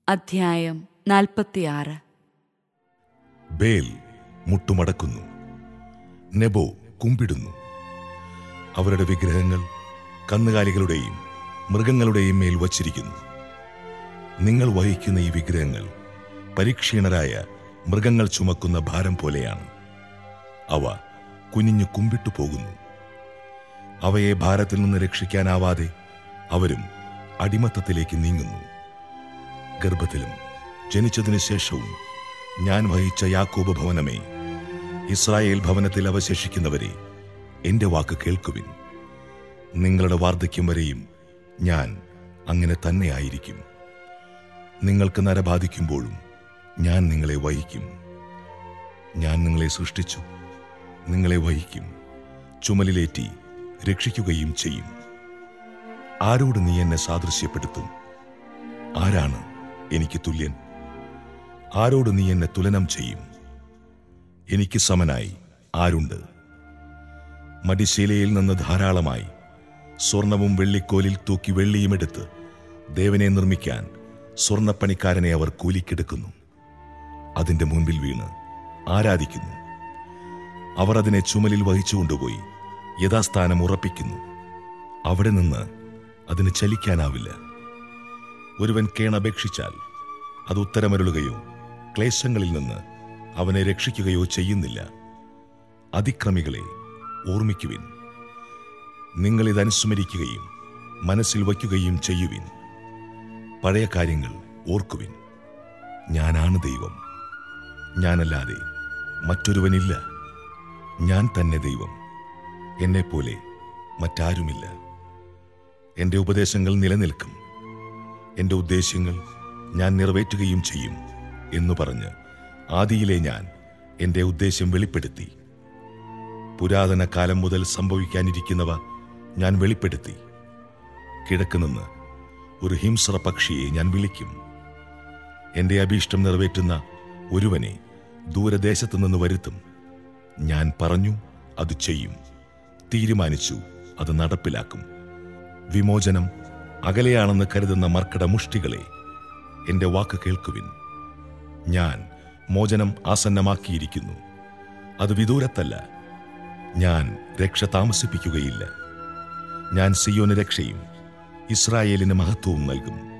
അധ്യായം നാൽപ്പത്തിയാറ് ബേൽ മുട്ടുമടക്കുന്നു നെബോ കുമ്പിടുന്നു അവരുടെ വിഗ്രഹങ്ങൾ കന്നുകാലികളുടെയും മൃഗങ്ങളുടെയും മേൽ വച്ചിരിക്കുന്നു നിങ്ങൾ വഹിക്കുന്ന ഈ വിഗ്രഹങ്ങൾ പരീക്ഷീണരായ മൃഗങ്ങൾ ചുമക്കുന്ന ഭാരം പോലെയാണ് അവ കുനിഞ്ഞു കുമ്പിട്ടു പോകുന്നു അവയെ ഭാരത്തിൽ നിന്ന് രക്ഷിക്കാനാവാതെ അവരും അടിമത്തത്തിലേക്ക് നീങ്ങുന്നു ഗർഭത്തിലും ജനിച്ചതിനു ശേഷവും ഞാൻ വഹിച്ച യാക്കോബ് ഭവനമേ ഇസ്രായേൽ ഭവനത്തിൽ അവശേഷിക്കുന്നവരെ എന്റെ വാക്ക് കേൾക്കുവിൻ നിങ്ങളുടെ വാർദ്ധക്യം വരെയും ഞാൻ അങ്ങനെ തന്നെയായിരിക്കും നിങ്ങൾക്ക് നര ബാധിക്കുമ്പോഴും ഞാൻ നിങ്ങളെ വഹിക്കും ഞാൻ നിങ്ങളെ സൃഷ്ടിച്ചു നിങ്ങളെ വഹിക്കും ചുമലിലേറ്റി രക്ഷിക്കുകയും ചെയ്യും ആരോട് നീ എന്നെ സാദൃശ്യപ്പെടുത്തും ആരാണ് എനിക്ക് തുല്യൻ ആരോട് നീ എന്നെ തുലനം ചെയ്യും എനിക്ക് സമനായി ആരുണ്ട് മടിശീലയിൽ നിന്ന് ധാരാളമായി സ്വർണവും വെള്ളിക്കോലിൽ തൂക്കി വെള്ളിയുമെടുത്ത് ദേവനെ നിർമ്മിക്കാൻ സ്വർണപ്പണിക്കാരനെ അവർ കൂലിക്കെടുക്കുന്നു അതിന്റെ മുൻപിൽ വീണ് ആരാധിക്കുന്നു അവർ അതിനെ ചുമലിൽ വഹിച്ചു കൊണ്ടുപോയി യഥാസ്ഥാനം ഉറപ്പിക്കുന്നു അവിടെ നിന്ന് അതിന് ചലിക്കാനാവില്ല ഒരുവൻ കേണപേക്ഷിച്ചാൽ അത് ഉത്തരമരുളുകയോ ക്ലേശങ്ങളിൽ നിന്ന് അവനെ രക്ഷിക്കുകയോ ചെയ്യുന്നില്ല അതിക്രമികളെ ഓർമ്മിക്കുവിൻ നിങ്ങൾ ഇത് അനുസ്മരിക്കുകയും മനസ്സിൽ വയ്ക്കുകയും ചെയ്യുവിൻ പഴയ കാര്യങ്ങൾ ഓർക്കുവിൻ ഞാനാണ് ദൈവം ഞാനല്ലാതെ മറ്റൊരുവനില്ല ഞാൻ തന്നെ ദൈവം എന്നെപ്പോലെ മറ്റാരുമില്ല എൻ്റെ ഉപദേശങ്ങൾ നിലനിൽക്കും എൻ്റെ ഉദ്ദേശ്യങ്ങൾ ഞാൻ നിറവേറ്റുകയും ചെയ്യും എന്നു പറഞ്ഞ് ആദിയിലെ ഞാൻ എൻ്റെ ഉദ്ദേശ്യം വെളിപ്പെടുത്തി പുരാതന കാലം മുതൽ സംഭവിക്കാനിരിക്കുന്നവ ഞാൻ വെളിപ്പെടുത്തി കിഴക്കുനിന്ന് ഒരു ഹിംസ്ര പക്ഷിയെ ഞാൻ വിളിക്കും എൻ്റെ അഭീഷ്ടം നിറവേറ്റുന്ന ഒരുവനെ ദൂരദേശത്തു നിന്ന് വരുത്തും ഞാൻ പറഞ്ഞു അത് ചെയ്യും തീരുമാനിച്ചു അത് നടപ്പിലാക്കും വിമോചനം അകലെയാണെന്ന് കരുതുന്ന മർക്കട മുഷ്ടികളെ എന്റെ വാക്ക് കേൾക്കുവിൻ ഞാൻ മോചനം ആസന്നമാക്കിയിരിക്കുന്നു അത് വിദൂരത്തല്ല ഞാൻ രക്ഷ താമസിപ്പിക്കുകയില്ല ഞാൻ സിയോന് രക്ഷയും ഇസ്രായേലിന് മഹത്വവും നൽകും